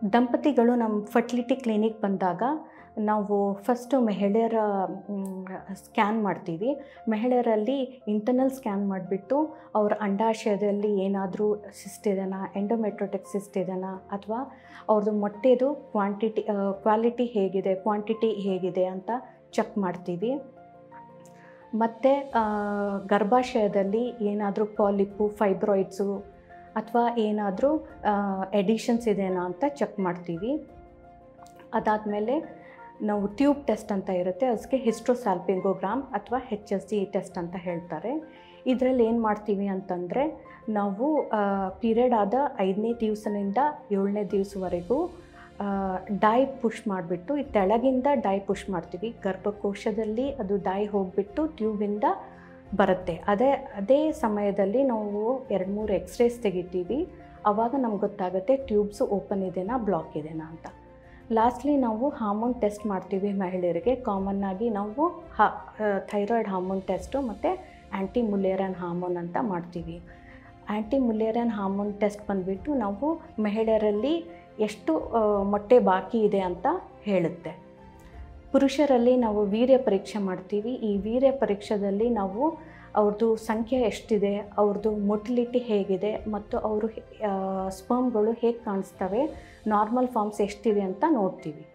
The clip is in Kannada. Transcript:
ದಂಪತಿಗಳು ನಮ್ಮ ಫರ್ಟಿಲಿಟಿ ಕ್ಲಿನಿಕ್ ಬಂದಾಗ ನಾವು ಫಸ್ಟು ಮಹಿಳೆಯರ ಸ್ಕ್ಯಾನ್ ಮಾಡ್ತೀವಿ ಮಹಿಳೆಯರಲ್ಲಿ ಇಂಟರ್ನಲ್ ಸ್ಕ್ಯಾನ್ ಮಾಡಿಬಿಟ್ಟು ಅವ್ರ ಅಂಡಾಶಯದಲ್ಲಿ ಏನಾದರೂ ಸಿಸ್ಟ್ ಇದೆನಾ ಎಂಡೋಮೆಟ್ರೋಟಿಕ್ ಸಿಸ್ಟ್ ಇದೆನಾ ಅಥವಾ ಅವ್ರದ್ದು ಮೊಟ್ಟೆದು ಕ್ವಾಂಟಿಟಿ ಕ್ವಾಲಿಟಿ ಹೇಗಿದೆ ಕ್ವಾಂಟಿಟಿ ಹೇಗಿದೆ ಅಂತ ಚೆಕ್ ಮಾಡ್ತೀವಿ ಮತ್ತು ಗರ್ಭಾಶಯದಲ್ಲಿ ಏನಾದರೂ ಪಾಲಿಪ್ಪು ಫೈಬ್ರಾಯ್ಡ್ಸು ಅಥವಾ ಏನಾದರೂ ಎಡಿಷನ್ಸ್ ಇದೆನಾ ಅಂತ ಚೆಕ್ ಮಾಡ್ತೀವಿ ಅದಾದಮೇಲೆ ನಾವು ಟ್ಯೂಬ್ ಟೆಸ್ಟ್ ಅಂತ ಇರುತ್ತೆ ಅದಕ್ಕೆ ಹಿಸ್ಟ್ರೋಸಾಲ್ಪಿಂಗೋಗ್ರಾಮ್ ಅಥವಾ ಹೆಚ್ ಎಸ್ ಡಿ ಟೆಸ್ಟ್ ಅಂತ ಹೇಳ್ತಾರೆ ಇದರಲ್ಲಿ ಏನು ಮಾಡ್ತೀವಿ ಅಂತಂದರೆ ನಾವು ಪೀರಿಯಡ್ ಆದ ಐದನೇ ದಿವಸದಿಂದ ಏಳನೇ ದಿವಸವರೆಗೂ ಡೈ ಪುಷ್ ಮಾಡಿಬಿಟ್ಟು ಈ ತೆಳಗಿಂದ ಡೈ ಪುಷ್ ಮಾಡ್ತೀವಿ ಗರ್ಭಕೋಶದಲ್ಲಿ ಅದು ಡೈ ಹೋಗಿಬಿಟ್ಟು ಟ್ಯೂಬಿಂದ ಬರುತ್ತೆ ಅದೇ ಅದೇ ಸಮಯದಲ್ಲಿ ನಾವು ಎರಡು ಮೂರು ಎಕ್ಸ್ರೇಸ್ ತೆಗಿತೀವಿ ಆವಾಗ ನಮ್ಗೆ ಗೊತ್ತಾಗುತ್ತೆ ಟ್ಯೂಬ್ಸು ಓಪನ್ ಇದೆನಾ ಬ್ಲಾಕ್ ಇದೆನಾ ಅಂತ ಲಾಸ್ಟ್ಲಿ ನಾವು ಹಾರ್ಮೋನ್ ಟೆಸ್ಟ್ ಮಾಡ್ತೀವಿ ಮಹಿಳೆಯರಿಗೆ ಕಾಮನ್ ಆಗಿ ನಾವು ಹಾ ಥೈರಾಯ್ಡ್ ಹಾರ್ಮೋನ್ ಟೆಸ್ಟು ಮತ್ತು ಆ್ಯಂಟಿ ಮುಲೇರನ್ ಹಾರ್ಮೋನ್ ಅಂತ ಮಾಡ್ತೀವಿ ಆ್ಯಂಟಿ ಮುಲೇರನ್ ಹಾರ್ಮೋನ್ ಟೆಸ್ಟ್ ಬಂದುಬಿಟ್ಟು ನಾವು ಮಹಿಳೆಯರಲ್ಲಿ ಎಷ್ಟು ಮೊಟ್ಟೆ ಬಾಕಿ ಇದೆ ಅಂತ ಹೇಳುತ್ತೆ ಪುರುಷರಲ್ಲಿ ನಾವು ವೀರ್ಯ ಪರೀಕ್ಷೆ ಮಾಡ್ತೀವಿ ಈ ವೀರ್ಯ ಪರೀಕ್ಷೆದಲ್ಲಿ ನಾವು ಅವ್ರದ್ದು ಸಂಖ್ಯೆ ಎಷ್ಟಿದೆ ಅವ್ರದ್ದು ಮೊಟಿಲಿಟಿ ಹೇಗಿದೆ ಮತ್ತು ಅವರು ಸ್ಪರ್ಮ್ಗಳು ಹೇಗೆ ಕಾಣಿಸ್ತವೆ ನಾರ್ಮಲ್ ಫಾರ್ಮ್ಸ್ ಎಷ್ಟಿದೆ ಅಂತ ನೋಡ್ತೀವಿ